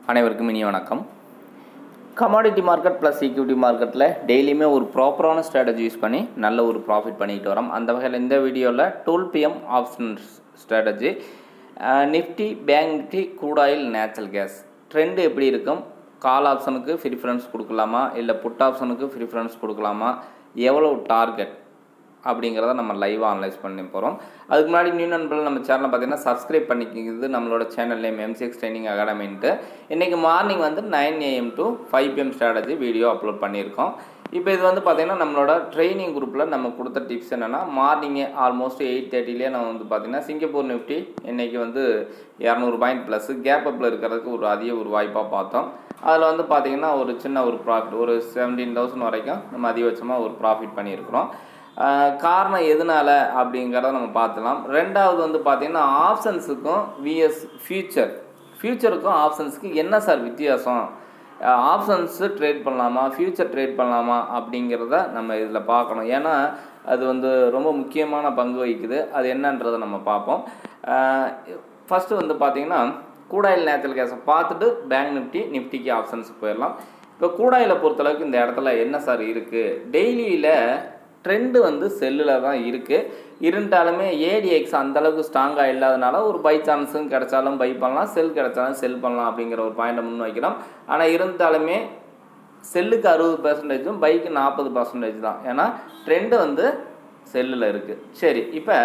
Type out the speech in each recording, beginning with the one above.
அனைவருக்கும் இனிய வணக்கம் கமாடிட்டி மார்க்கெட் ப்ளஸ் ஈக்விட்டி மார்க்கெட்டில் டெய்லியுமே ஒரு ப்ராப்பரான ஸ்ட்ராட்டஜி யூஸ் பண்ணி நல்ல ஒரு ப்ராஃபிட் பண்ணிக்கிட்டு வரோம் அந்த வகையில் இந்த வீடியோவில் twelve PM option strategy Nifty bank Nifty crude oil natural gas trend எப்படி இருக்கும் கால் ஆப்ஷனுக்கு ப்ரிஃபரன்ஸ் கொடுக்கலாமா இல்லை புட் ஆப்ஷனுக்கு ப்ரிஃபரன்ஸ் கொடுக்கலாமா எவ்வளோ டார்கெட் அப்படிங்கிறத நம்ம லைவாக அனலைஸ் பண்ணி போகிறோம் அதுக்கு முன்னாடி நியூ நண்பர்கள் நம்ம சேனலை பார்த்தீங்கன்னா சப்ஸ்கிரைப் பண்ணிக்கிறது நம்மளோட சேனல் நேம் எம்சிஎக்ஸ் ட்ரைனிங் அகாடமின்ட்டு இன்றைக்கி மார்னிங் வந்து nine AM to five PM strategy video upload பண்ணியிருக்கோம் இப்போ இது வந்து பார்த்திங்கன்னா நம்மளோட ட்ரைனிங் குரூப்பில் நம்ம கொடுத்த டிப்ஸ் என்னென்னா மார்னிங்கே ஆல்மோஸ்ட் எயிட் தேர்ட்டிலே நம்ம வந்து பார்த்திங்கன்னா சிங்கப்பூர் நிஃப்டி இன்றைக்கி வந்து இரநூறு பாயிண்ட் ப்ளஸ் கேப் அப்பில் இருக்கிறதுக்கு ஒரு அதிக ஒரு வாய்ப்பாக பார்த்தோம் அதில் வந்து பார்த்திங்கன்னா ஒரு சின்ன ஒரு ப்ராஃபிட் ஒரு செவன்டீன் தௌசண்ட் வரைக்கும் நம்ம அதிகபட்சமாக ஒரு ப்ராஃபிட் பண்ணியிருக்கிறோம் ஆஹ் காரணம் எதனால அப்படிங்கிறத நம்ம பார்த்துலாம் ரெண்டாவது வந்து பார்த்திங்கன்னா ஆப்ஷன்ஸுக்கும் விஎஸ் ஃபியூச்சர் ஃபியூச்சருக்கும் ஆப்ஷன்ஸுக்கு என்ன சார் வித்தியாசம் ஆப்ஷன்ஸு ட்ரேட் பண்ணலாமா ஃபியூச்சர் ட்ரேட் பண்ணலாமா அப்படிங்கிறத நம்ம இதில் பார்க்கணும் ஏன்னா அது வந்து ரொம்ப முக்கியமான பங்கு வகிக்குது அது என்னன்றதை நம்ம பார்ப்போம் ஃபஸ்ட்டு வந்து பார்த்திங்கன்னா கூடாயில் நேச்சுரல் கேஸை பார்த்துட்டு பேங்க் நிஃப்டி நிஃப்டிக்கு ஆப்ஷன்ஸுக்கு போயிடலாம் இப்போ கூடாயில் பொறுத்தளவுக்கு இந்த இடத்துல என்ன சார் இருக்குது டெய்லியில் ட்ரெண்டு வந்து செல்லில் தான் இருக்குது இருந்தாலுமே ஏடிஎக்ஸ் அந்தளவுக்கு ஸ்ட்ராங்காக இல்லாதனால ஒரு பை சான்ஸும் கிடைச்சாலும் பை பண்ணலாம் செல் கிடைச்சாலும் செல் பண்ணலாம் அப்படிங்கிற ஒரு பாயிண்ட்டை முன் வைக்கிறோம் ஆனால் இருந்தாலுமே செல்லுக்கு அறுபது பர்சன்டேஜும் பைக்கு நாற்பது பர்சன்டேஜ் தான் ஏன்னா ட்ரெண்டு வந்து செல்லில் இருக்குது சரி இப்போ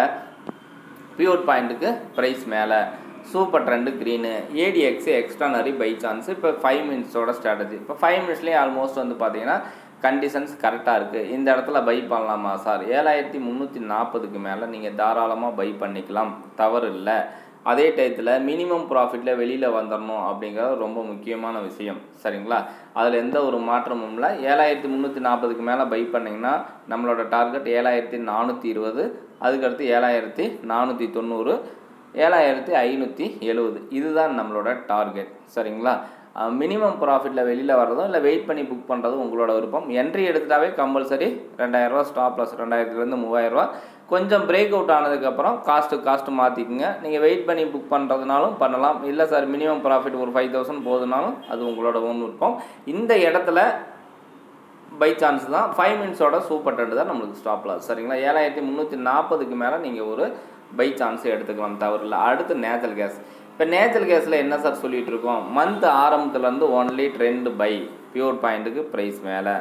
பியூர் பாயிண்ட்டுக்கு ப்ரைஸ் மேலே super trend green ADX extraordinary by chance இப்போ ஃபைவ் மினிட்ஸோட ஸ்ட்ராட்டஜி இப்போ ஃபைவ் மினிட்ஸ்லேயே ஆல்மோஸ்ட் வந்து பார்த்தீங்கன்னா கண்டிஷன்ஸ் கரெக்டாக இருக்குது இந்த இடத்துல பை பண்ணலாமா சார் ஏழாயிரத்தி முந்நூற்றி நாற்பதுக்கு மேலே நீங்கள் தாராளமாக பை பண்ணிக்கலாம் தவறு இல்லை அதே டயத்தில் மினிமம் ப்ராஃபிட்டில் வெளியில் வந்துடணும் அப்படிங்கிறது ரொம்ப முக்கியமான விஷயம் சரிங்களா அதில் எந்த ஒரு மாற்றமும் இல்லை ஏழாயிரத்தி முந்நூற்றி நாற்பதுக்கு மேலே பை பண்ணிங்கன்னா நம்மளோட டார்கெட் ஏழாயிரத்தி நானூற்றி இருபது அதுக்கடுத்து ஏழாயிரத்தி நானூற்றி தொண்ணூறு ஏழாயிரத்தி ஐநூற்றி எழுபது இதுதான் நம்மளோட டார்கெட் சரிங்களா மினிமம் ப்ராஃபிட்டில் வெளியில் வர்றதும் இல்லை வெயிட் பண்ணி புக் பண்ணுறதும் உங்களோட விருப்பம் என்ட்ரி எடுத்துட்டாவே கம்பல்சரி ரெண்டாயிரரூவா ஸ்டாப் லாஸ் ரெண்டாயிரத்துலேருந்து மூவாயிரரூவா கொஞ்சம் பிரேக் அவுட் ஆனதுக்கப்புறம் காஸ்ட்டு காஸ்ட்டு மாற்றிக்குங்க நீங்கள் வெயிட் பண்ணி புக் பண்ணுறதுனாலும் பண்ணலாம் இல்லை சார் மினிமம் ப்ராஃபிட் ஒரு ஃபைவ் தௌசண்ட் போகுதுனாலும் அது உங்களோட ஓன் விருப்பம் இந்த இடத்துல பை சான்ஸ் தான் ஃபைவ் மினிட்ஸோட சூப்பர் ட்ரெண்ட் தான் நம்மளுக்கு ஸ்டாப் லாஸ் சரிங்களா ஏழாயிரத்தி முந்நூற்றி நாற்பதுக்கு மேலே நீங்கள் ஒரு பை சான்ஸ் எடுத்துக்கலாம் தவறு இல்லை அடுத்து நேச்சுரல் கேஸ் இப்போ நேச்சுரல் கேஸில் என்ன சார் சொல்லிகிட்டு இருக்கோம் மந்த் ஆரம்பத்துலேருந்து ஒன்லி ட்ரெண்ட் பை பியூர் பாயிண்ட்டுக்கு ப்ரைஸ் மேலே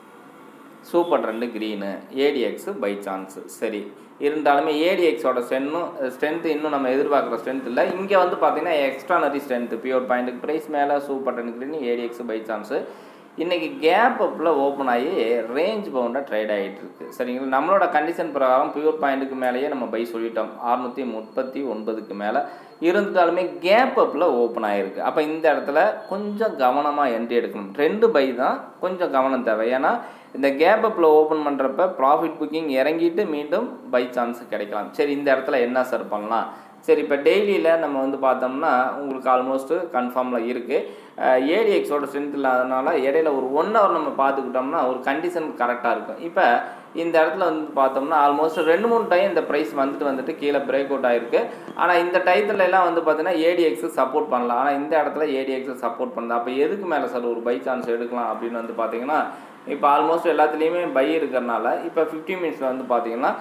super trend green ADX by chance சரி இருந்தாலுமே ஏடிஎக்ஸோட ஸ்ட்ரென்னும் ஸ்ட்ரென்த்து இன்னும் நம்ம எதிர்பார்க்குற ஸ்ட்ரென்த் இல்லை இங்கே வந்து பார்த்தீங்கன்னா எக்ஸ்ட்ரானரி ஸ்ட்ரென்த்து பியூர் பாயிண்ட்டுக்கு ப்ரைஸ் மேலே super trend green ADX by chance இன்றைக்கி கேப் அப்பில் ஓப்பன் ஆகி ரேஞ்ச் பவுண்டாக ட்ரேட் ஆகிட்டு இருக்கு சரிங்களா நம்மளோட கண்டிஷன் பிரகாரம் பியூர் பாயிண்ட்டுக்கு மேலேயே நம்ம பை சொல்லிட்டோம் அறுநூற்றி முப்பத்தி ஒன்பதுக்கு மேலே இருந்துட்டாலுமே கேப் அப்பில் ஓப்பன் ஆகிருக்கு அப்போ இந்த இடத்துல கொஞ்சம் கவனமாக என்ட்ரி எடுக்கணும் ரெண்டு பை தான் கொஞ்சம் கவனம் தேவை ஏன்னா இந்த கேப் அப்பில் ஓப்பன் பண்ணுறப்ப ப்ராஃபிட் புக்கிங் இறங்கிட்டு மீண்டும் பை சான்ஸ் கிடைக்கலாம் சரி இந்த இடத்துல என்ன சார் பண்ணலாம் சரி இப்போ டெய்லியில் நம்ம வந்து பார்த்தோம்னா உங்களுக்கு ஆல்மோஸ்ட்டு கன்ஃபார்மில் இருக்குது ஏடிஎக்ஸோட ஸ்ட்ரென்த் இல்லாதனால இடையில ஒரு ஒன் ஹவர் நம்ம பார்த்துக்கிட்டோம்னா ஒரு கண்டிஷன் கரெக்டாக இருக்கும் இப்போ இந்த இடத்துல வந்து பார்த்தோம்னா ஆல்மோஸ்ட் ரெண்டு மூணு டைம் இந்த ப்ரைஸ் வந்துட்டு வந்துட்டு கீழே பிரேக் அவுட் ஆகிருக்கு ஆனால் இந்த டயத்துல எல்லாம் வந்து பார்த்தீங்கன்னா ஏடிஎக்ஸ் சப்போர்ட் பண்ணலாம் ஆனால் இந்த இடத்துல ஏடிஎக்ஸ் சப்போர்ட் பண்ணுது அப்போ எதுக்கு மேலே சார் ஒரு பை சான்ஸ் எடுக்கலாம் அப்படின்னு வந்து பார்த்தீங்கன்னா இப்போ ஆல்மோஸ்ட் எல்லாத்துலேயுமே பை இருக்கிறனால இப்போ ஃபிஃப்டி மினிட்ஸில் வந்து பார்த்தீங்கன்னா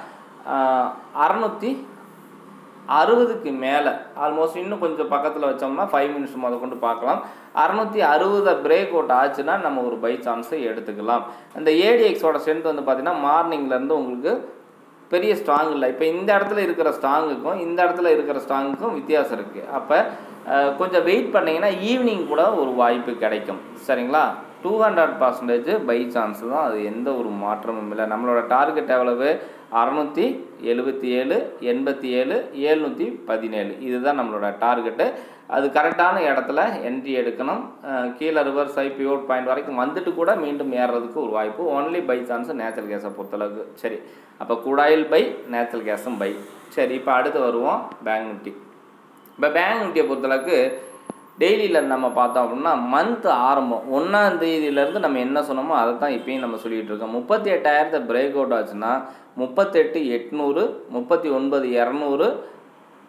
அறநூற்றி அறுபதுக்கு மேலே ஆல்மோஸ்ட் இன்னும் கொஞ்சம் பக்கத்தில் வச்சோம்னா ஃபைவ் மினிட்ஸ் முத கொண்டு பார்க்கலாம் அறநூற்றி அறுபதை பிரேக் அவுட் ஆச்சுன்னா நம்ம ஒரு பை சான்ஸை எடுத்துக்கலாம் இந்த ஏடிஎக்ஸோட ஸ்ட்ரென்த் வந்து பார்த்திங்கன்னா மார்னிங்லேருந்து உங்களுக்கு பெரிய ஸ்ட்ராங் இல்லை இப்போ இந்த இடத்துல இருக்கிற ஸ்ட்ராங்குக்கும் இந்த இடத்துல இருக்கிற ஸ்ட்ராங்குக்கும் வித்தியாசம் இருக்குது அப்போ கொஞ்சம் வெயிட் பண்ணிங்கன்னா ஈவினிங் கூட ஒரு வாய்ப்பு கிடைக்கும் சரிங்களா two hundred percentage by chance தான் அது எந்த ஒரு மாற்றமும் இல்லை நம்மளோட டார்கெட் எவ்வளவு அறநூற்றி எழுபத்தி ஏழு எண்பத்தி ஏழு ஏழ்நூற்றி பதினேழு இதுதான் நம்மளோட டார்கெட்டு அது கரெக்டான இடத்துல என்ட்ரி எடுக்கணும் கீழே ரிவர்ஸ் ஆகி பியூர் பாயிண்ட் வரைக்கும் வந்துட்டு கூட மீண்டும் ஏறுறதுக்கு ஒரு வாய்ப்பு ஒன்லி பை சான்ஸ் நேச்சுரல் கேஸை பொறுத்தளவுக்கு சரி அப்போ குடாயில் பை நேச்சுரல் கேஸும் பை சரி இப்போ அடுத்து வருவோம் பேங்க் நிஃப்டி இப்போ பேங்க் நிஃப்டியை பொறுத்தளவுக்கு டெய்லியில் நம்ம பார்த்தோம் அப்படின்னா மந்த் ஆரம்பம் ஒன்றாம் தேதியிலேருந்து நம்ம என்ன சொன்னோமோ அதை தான் இப்பயும் நம்ம சொல்லிகிட்டு இருக்கோம் முப்பத்தி எட்டாயிரத்தை பிரேக் அவுட் ஆச்சுன்னா முப்பத்தெட்டு எட்நூறு முப்பத்தி ஒன்பது இரநூறு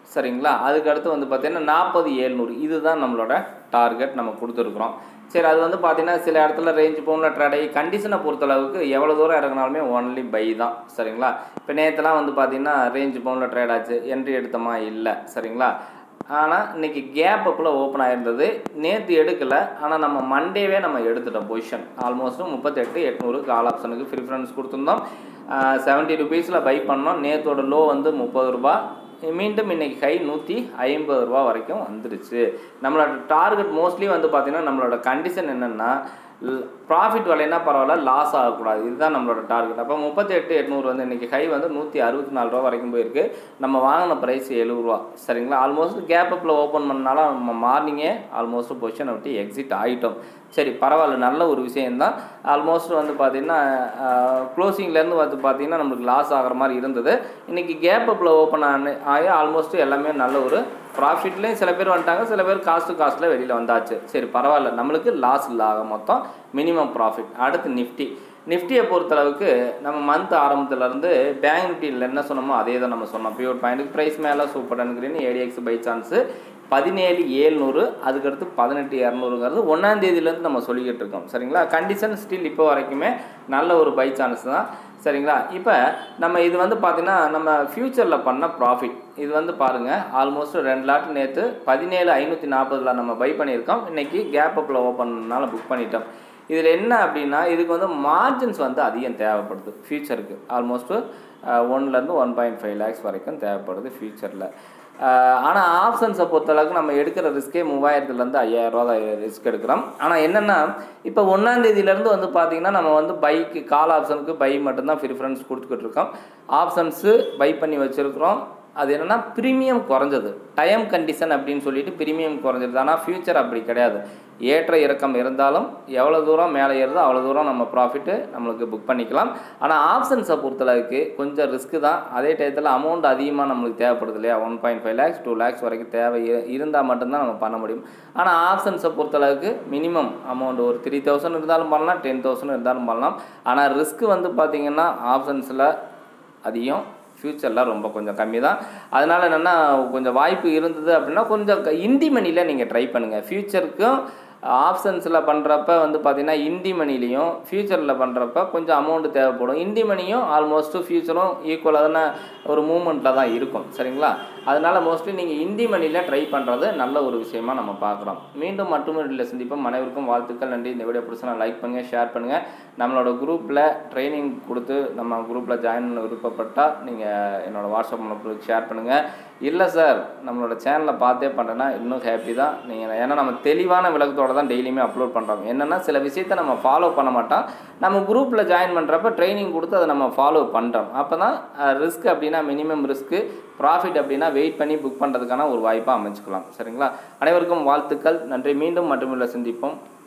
சரிங்களா அதுக்கடுத்து வந்து பார்த்தீங்கன்னா நாற்பது ஏழ்நூறு இதுதான் நம்மளோட டார்கெட் நம்ம கொடுத்துருக்குறோம் சரி அது வந்து பார்த்தீங்கன்னா சில இடத்துல ரேஞ்ச் பவுனில் ட்ரேட் ஆகி கண்டிஷனை பொறுத்தளவுக்கு எவ்வளோ தூரம் இறங்கினாலுமே ஒன்லி பை தான் சரிங்களா இப்போ நேற்றுலாம் வந்து பார்த்தீங்கன்னா ரேஞ்ச் பவுனில் ட்ரேட் ஆச்சு என்ட்ரி எடுத்தோமா இல்லை சரிங்களா ஆனால் இன்றைக்கி கேப் அப்பில் ஓப்பன் ஆயிருந்தது நேற்று எடுக்கலை ஆனால் நம்ம மண்டேவே நம்ம எடுத்துட்டோம் பொசிஷன் ஆல்மோஸ்ட் முப்பத்தெட்டு எட்நூறு கால் ஆப்ஷனுக்கு ப்ரிஃபரன்ஸ் கொடுத்துருந்தோம் செவன்ட்டி ருபீஸில் பை பண்ணோம் நேற்றோட லோ வந்து முப்பது ரூபா மீண்டும் இன்றைக்கி ஹை நூற்றி ஐம்பது ரூபா வரைக்கும் வந்துருச்சு நம்மளோட டார்கெட் மோஸ்ட்லி வந்து பார்த்திங்கன்னா நம்மளோட கண்டிஷன் என்னென்னா ப்ராஃபிட் வரலைன்னா பரவாயில்ல லாஸ் ஆகக்கூடாது இதுதான் நம்மளோட டார்கெட் அப்போ முப்பத்தி எட்டு எட்நூறு வந்து இன்றைக்கி ஹை வந்து நூற்றி அறுபத்தி நாலு ரூபா வரைக்கும் போயிருக்கு நம்ம வாங்கின ப்ரைஸ் எழுபது ரூபா சரிங்களா ஆல்மோஸ்ட் கேப் அப்பில் ஓப்பன் பண்ணனால நம்ம மார்னிங்கே ஆல்மோஸ்ட் பொசிஷனை விட்டு எக்ஸிட் ஆகிட்டோம் சரி பரவாயில்ல நல்ல ஒரு விஷயந்தான் ஆல்மோஸ்ட் வந்து பார்த்திங்கன்னா க்ளோசிங்லேருந்து வந்து பார்த்திங்கன்னா நம்மளுக்கு லாஸ் ஆகிற மாதிரி இருந்தது இன்றைக்கி கேப் அப்பில் ஓப்பன் ஆன ஆகி ஆல்மோஸ்ட் எல்லாமே நல்ல ஒரு ப்ராஃபிட்லேயும் சில பேர் வந்துட்டாங்க சில பேர் காஸ்ட்டு காஸ்ட்டில் வெளியில் வந்தாச்சு சரி பரவாயில்ல நம்மளுக்கு லாஸ் இல்லாக மொத்தம் மினிமம் ப்ராஃபிட் அடுத்து நிஃப்டி நிஃப்டியை பொறுத்தளவுக்கு நம்ம மந்த் ஆரம்பத்துலேருந்து பேங்க் நிஃப்டியில் என்ன சொன்னோமோ அதே தான் நம்ம சொன்னோம் பியூர் பாயிண்ட்டுக்கு ப்ரைஸ் மேலே சூப்பர் அனுக்கிறேன் ஏடிஎக்ஸ் பை சான்ஸு பதினேழு ஏழ்நூறு அதுக்கடுத்து பதினெட்டு இரநூறுங்கிறது ஒன்றாந்தேதியிலேருந்து நம்ம சொல்லிக்கிட்டு இருக்கோம் சரிங்களா கண்டிஷன் ஸ்டில் இப்போ வரைக்குமே நல்ல ஒரு பை சான்ஸ் தான் சரிங்களா இப்போ நம்ம இது வந்து பார்த்திங்கன்னா நம்ம ஃப்யூச்சரில் பண்ண ப்ராஃபிட் இது வந்து பாருங்கள் ஆல்மோஸ்ட் ரெண்டு லாட் நேற்று பதினேழு ஐநூற்றி நாற்பதில் நம்ம பை பண்ணியிருக்கோம் இன்றைக்கி கேப் அப்பில் ஓப்பன்னால புக் பண்ணிட்டோம் இதில் என்ன அப்படின்னா இதுக்கு வந்து மார்ஜின்ஸ் வந்து அதிகம் தேவைப்படுது ஃப்யூச்சருக்கு ஆல்மோஸ்ட்டு ஒன்லேருந்து ஒன் பாயிண்ட் ஃபைவ் லேக்ஸ் வரைக்கும் தேவைப்படுது ஃப்யூச்சரில் ஆனால் ஆப்ஷன்ஸை பொறுத்தளவுக்கு நம்ம எடுக்கிற ரிஸ்க்கே மூவாயிரத்துலேருந்து ஐயாயிரரூவா தான் ரிஸ்க் எடுக்கிறோம் ஆனால் என்னென்னா இப்போ ஒன்றாந்தேதியிலேருந்து வந்து பார்த்திங்கன்னா நம்ம வந்து பைக்கு கால் ஆப்ஷனுக்கு பை மட்டும்தான் ப்ரிஃபரன்ஸ் கொடுத்துக்கிட்டு இருக்கோம் ஆப்ஷன்ஸு பை பண்ணி வச்சுருக்குறோம் அது என்னென்னா ப்ரீமியம் குறைஞ்சது டைம் கண்டிஷன் அப்படின்னு சொல்லிட்டு ப்ரீமியம் குறைஞ்சது ஆனால் ஃப்யூச்சர் அப்படி கிடையாது ஏற்ற இறக்கம் இருந்தாலும் எவ்வளோ தூரம் மேலே ஏறுதோ அவ்வளோ தூரம் நம்ம ப்ராஃபிட்டு நம்மளுக்கு புக் பண்ணிக்கலாம் ஆனால் ஆப்ஷன்ஸை பொறுத்தளவுக்கு கொஞ்சம் ரிஸ்க்கு தான் அதே டயத்தில் அமௌண்ட் அதிகமாக நம்மளுக்கு தேவைப்படுது இல்லையா one point five lakhs two lakhs வரைக்கும் தேவை இருந்தால் மட்டும்தான் நம்ம பண்ண முடியும் ஆனால் ஆப்ஷன்ஸை பொறுத்தளவுக்கு மினிமம் அமௌண்ட் ஒரு த்ரீ தௌசண்ட் இருந்தாலும் பண்ணலாம் டென் தௌசண்ட் இருந்தாலும் பண்ணலாம் ஆனால் ரிஸ்க்கு வந்து பார்த்திங்கன்னா ஆப்ஷன்ஸில் அதிகம் ஃப்யூச்சரில் ரொம்ப கொஞ்சம் கம்மி தான் அதனால் என்னென்னா கொஞ்சம் வாய்ப்பு இருந்தது அப்படின்னா கொஞ்சம் இந்தி மணியில் நீங்கள் ட்ரை பண்ணுங்கள் ஃப்யூச்சருக்கும் ஆப்ஷன்ஸில் பண்ணுறப்ப வந்து பார்த்திங்கன்னா இந்தி மணிலையும் ஃப்யூச்சரில் பண்ணுறப்ப கொஞ்சம் அமௌண்ட்டு தேவைப்படும் இந்தி மணியும் ஆல்மோஸ்ட்டு ஃப்யூச்சரும் ஈக்குவலான ஒரு மூமெண்ட்டில் தான் இருக்கும் சரிங்களா அதனால் மோஸ்ட்லி நீங்கள் இந்தி மணியில் ட்ரை பண்ணுறது நல்ல ஒரு விஷயமா நம்ம பார்க்குறோம் மீண்டும் மட்டும் இல்லை சந்திப்போம் அனைவருக்கும் வாழ்த்துக்கள் நன்றி இந்த வீடியோ பிடிச்சா லைக் பண்ணுங்கள் ஷேர் பண்ணுங்கள் நம்மளோட குரூப்பில் ட்ரைனிங் கொடுத்து நம்ம குரூப்பில் ஜாயின் பண்ண விருப்பப்பட்டால் நீங்கள் என்னோடய வாட்ஸ்அப் நம்பருக்கு ஷேர் பண்ணுங்கள் இல்லை சார் நம்மளோட சேனலை பார்த்தே பண்ணுறேன்னா இன்னும் ஹாப்பி தான் நீங்கள் ஏன்னா நம்ம தெளிவான விளக்கத்தோடு தான் டெய்லியுமே அப்லோட் பண்ணுறோம் என்னென்னா சில விஷயத்தை நம்ம ஃபாலோ பண்ண மாட்டோம் நம்ம குரூப்பில் ஜாயின் பண்ணுறப்ப ட்ரைனிங் கொடுத்து அதை நம்ம ஃபாலோ பண்ணுறோம் அப்போ தான் ரிஸ்க் அப்படின்னா மினிமம் ரிஸ்க்கு ப்ராஃபிட் அப்படின்னா வெயிட் பண்ணி புக் பண்ணுறதுக்கான ஒரு வாய்ப்பாக அமைச்சுக்கலாம் சரிங்களா அனைவருக்கும் வாழ்த்துக்கள் நன்றி மீண்டும் மட்டுமில்லை சந்திப்போம்